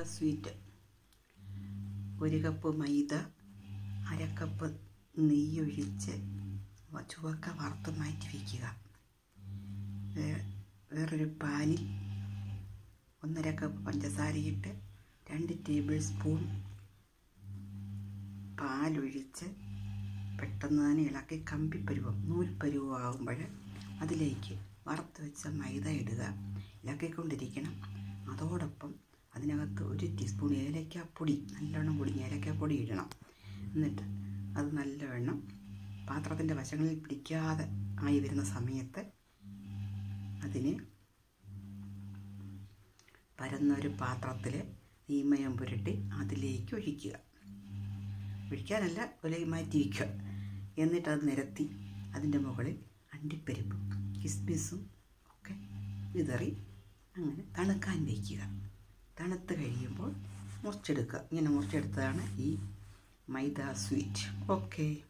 sweet ഒരു cup മൈദ അര cup നെയ്യൊഴിച്ച് വ- ചുവക്ക വറുത്ത് മാറ്റി വയ്ക്കുക വേ- വേറൊരു പാനിൽ ഒന്നര കപ്പ് പഞ്ചസാരയിട്ട് രണ്ട് ടേബിൾ സ്പൂൺ പാലൊഴിച്ച് പെട്ടെന്ന് തന്നെ ഇളക്കി കമ്പിപ്പരുവം നൂൽപ്പരുവം ആകുമ്പോൾ അതിലേക്ക് വറുത്ത് വെച്ച മൈദ ഇടുക ഇളക്കിക്കൊണ്ടിരിക്കണം അതോടൊപ്പം അതിനകത്ത് ഒരു ടീസ്പൂൺ ഏലക്കാപ്പൊടി നല്ലോണം പൊടിഞ്ഞ ഏലക്കാപ്പൊടി ഇടണം എന്നിട്ട് അത് നല്ലവണ്ണം പാത്രത്തിൻ്റെ വശങ്ങളിൽ പിടിക്കാതെ ആയി വരുന്ന സമയത്ത് അതിന് പരന്നൊരു പാത്രത്തിൽ ഈമയം പുരട്ടി അതിലേക്ക് ഒഴിക്കുക ഒഴിക്കാനല്ല ഒലയിൽ മാറ്റി വയ്ക്കുക എന്നിട്ട് അത് നിരത്തി അതിൻ്റെ മുകളിൽ അണ്ടിപ്പരിപ്പും കിസ്മിസും ഒക്കെ വിതറി അങ്ങനെ തണുക്കാൻ വയ്ക്കുക തണുത്ത് കഴിയുമ്പോൾ മുറിച്ചെടുക്കുക ഇങ്ങനെ മുറിച്ചെടുത്തതാണ് ഈ മൈദ സ്വീറ്റ് ഓക്കെ